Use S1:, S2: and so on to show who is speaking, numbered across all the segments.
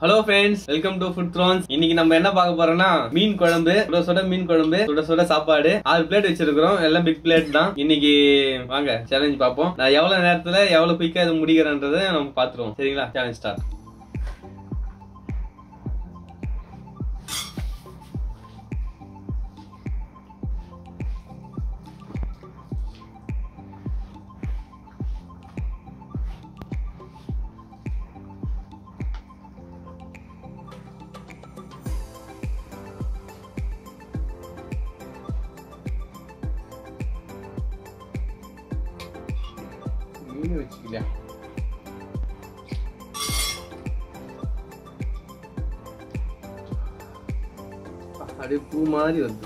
S1: Hello friends welcome to food thrones இன்னைக்கு நம்ம என்ன பார்க்க போறோம்னா மீன் குழம்பு சுட சுட மீன் குழம்பு சுட சுட சாப்பாடு ஆறு பிளேட் வச்சிருக்கிறோம் எல்லாம் பிக் பிளேட் தான் இன்னைக்கு வாங்க சேலஞ்ச் பார்ப்போம் நான் எவ்வளவு நேரத்துல எவ்வளவு குயிக்கா இது முடிக்கிறேன்றதை நம்ம பாத்துருவோம் சரிங்களா சேலஞ்ச் ஸ்டார்ட் மீன் வச்சுக்கலையா அப்படியே பூ மாதிரி வருது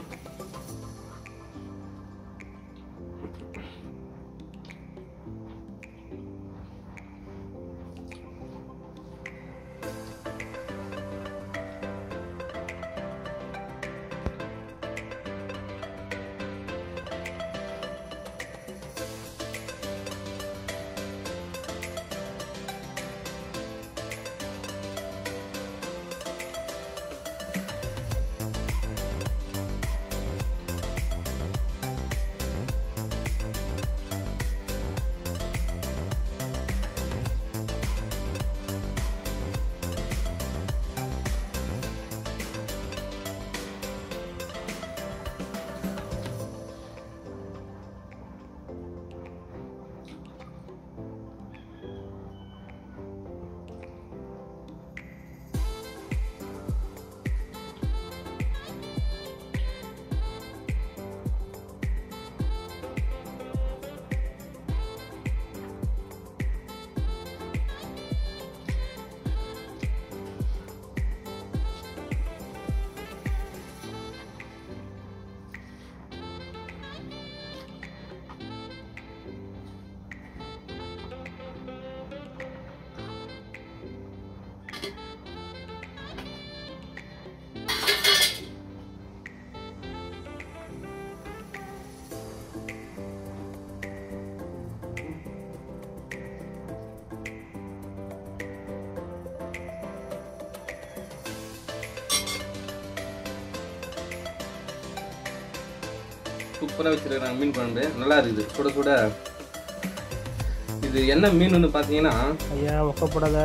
S1: சூப்பரா வச்சிருக்காங்க மீன் குழம்பு நல்லா இருக்குது சுட சுட இது என்ன மீன் பாத்தீங்கன்னா
S2: ஐயா ஒக்கப்படாத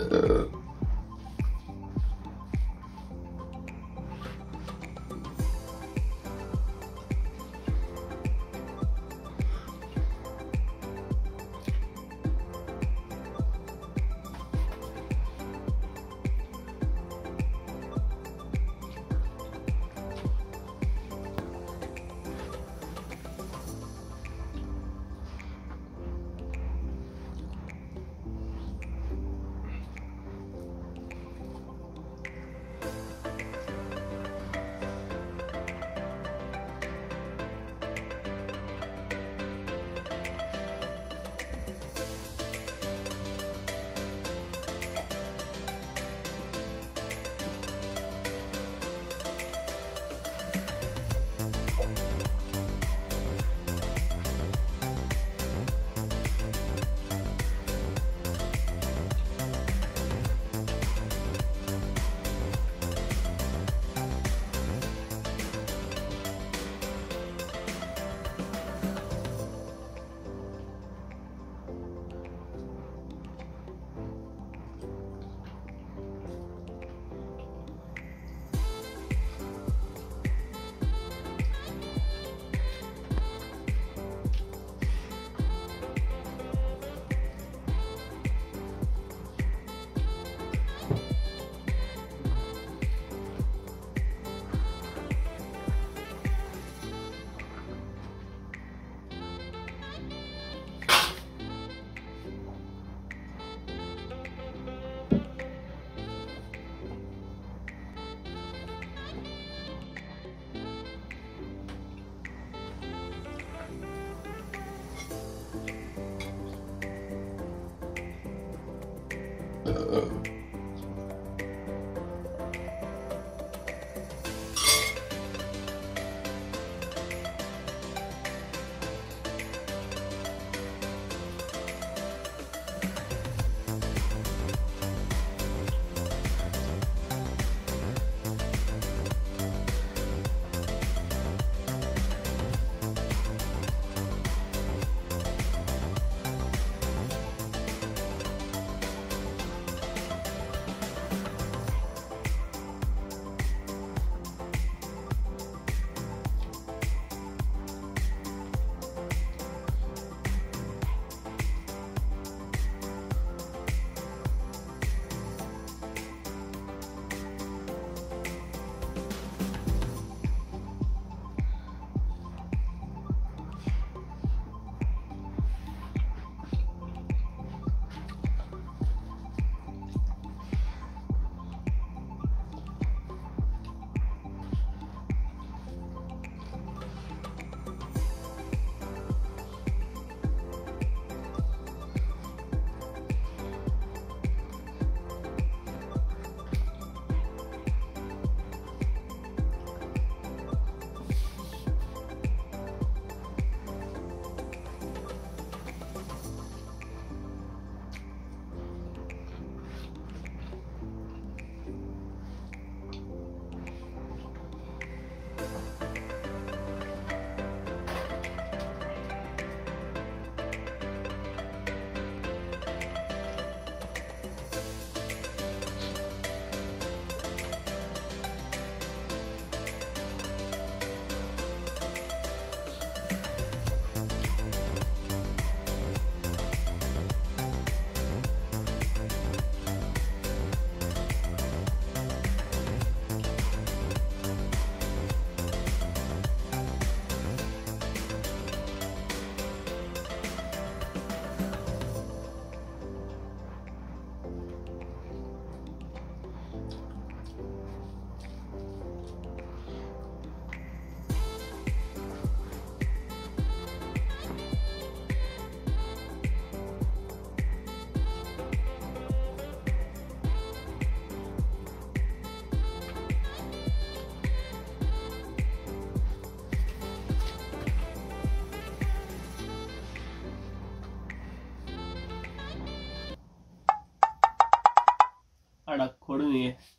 S2: அட கொடுங்க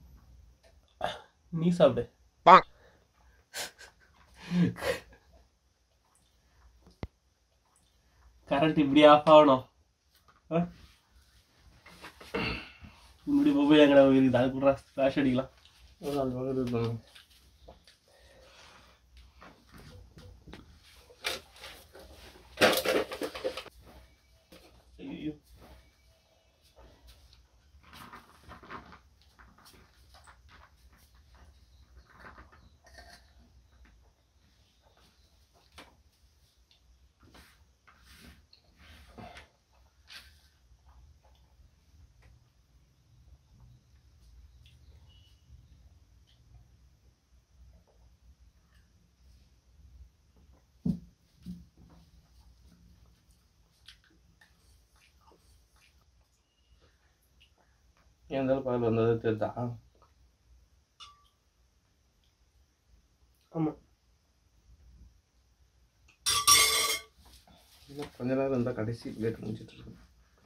S2: நீ சாப்பிடு கரண்ட் இப்படி ஆஃப் ஆகணும் ஆ? முன்னாடி போய் எங்கடா இருக்குது அது கூட ஃபிளாஷ் அடிக்கலாம்
S1: ஒரு நாலு பக்கம் இது பண்ணுங்க.
S2: ஐயோ
S1: ஏன் இருந்தாலும் பால் வந்தது தெரியுதா
S2: ஆமா
S1: இன்னும் கொஞ்ச நேரம் இருந்தால் கடைசி பிளேட் முடிச்சிட்டு இருக்கு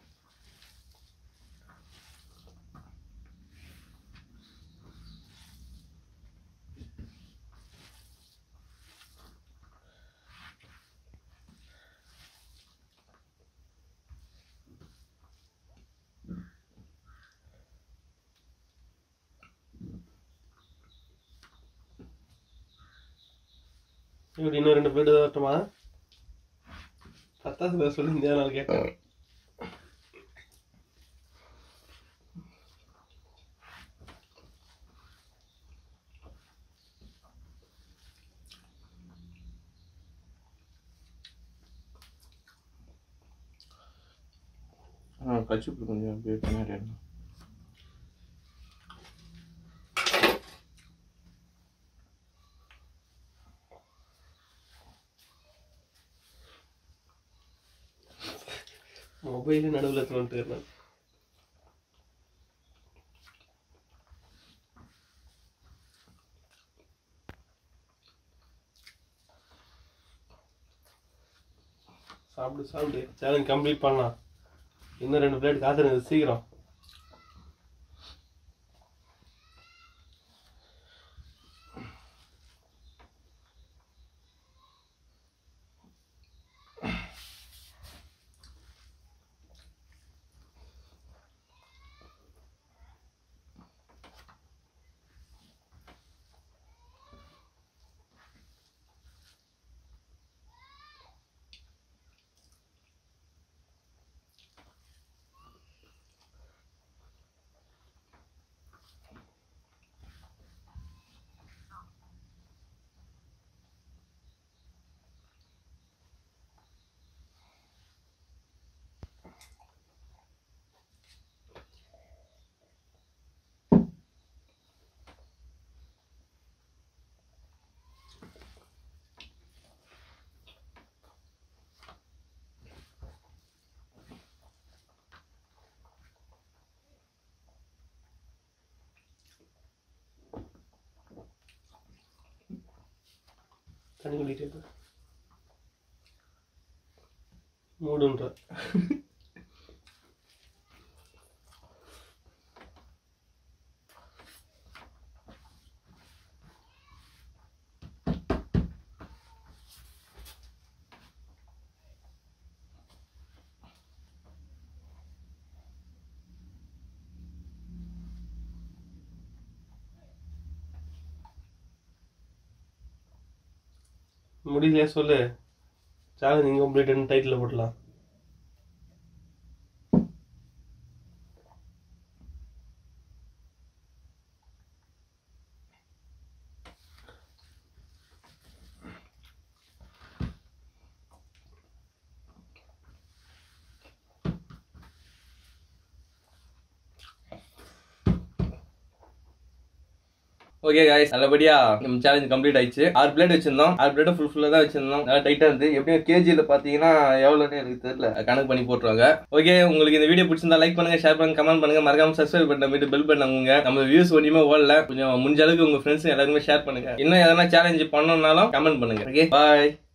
S2: இப்படி இன்னும் ரெண்டு பிளேட் வரட்டுமா பத்தாது சொல்லி இந்த நாள் கேட்டேன்
S1: ஆ கச்சிப்பு கொஞ்சம் அப்படியே பின்னாடி எடுங்க.
S2: மொபைல் நடுவில் தோன்ட்டு நான் சாப்பிடு சாப்பிடு சேலஞ்ச் கம்ப்ளீட் பண்ணலாம் இன்னும் ரெண்டு பிளேட் காத்துருங்க சீக்கிரம் தண்ணி குடிக்கிட்டு மூடுன்ற முடியலையா சொல்லு சேலஞ்ச் இன்கம்ப்ளீட்னு டைட்டில் போடலாம்
S1: ஓகே காய்ஸ் நல்லபடியா நம்ம சேலஞ்ச் கம்ப்ளீட் ஆயிடுச்சு ஆறு பிளேட் வச்சிருந்தோம் ஆறு பிளேட் ஃபுல் ஃபுல்லா தான் வச்சிருந்தோம் நல்லா டைட்டா இருந்து எப்படியும் கேஜில பாத்தீங்கன்னா எவ்வளவுன்னு எனக்கு தெரியல கணக்கு பண்ணி போட்டுருவாங்க ஓகே உங்களுக்கு இந்த வீடியோ பிடிச்சிருந்தா லைக் பண்ணுங்க ஷேர் பண்ணுங்க கமெண்ட் பண்ணுங்க மறக்காம சப்ஸ்கிரைப் பண்ண மீட்டு பெல் பண்ணுங்க நம்ம வியூஸ் ஒன்றுமே ஓடல கொஞ்சம் முடிஞ்ச அளவுக்கு உங்க ஃப்ரெண்ட்ஸ் எல்லாருமே ஷேர் பண்ணுங்க இன்னும் எதனா சேலஞ்ச் பண்ணணும்னாலும் கமெண்ட் பண்ணுங்க ஓகே பாய்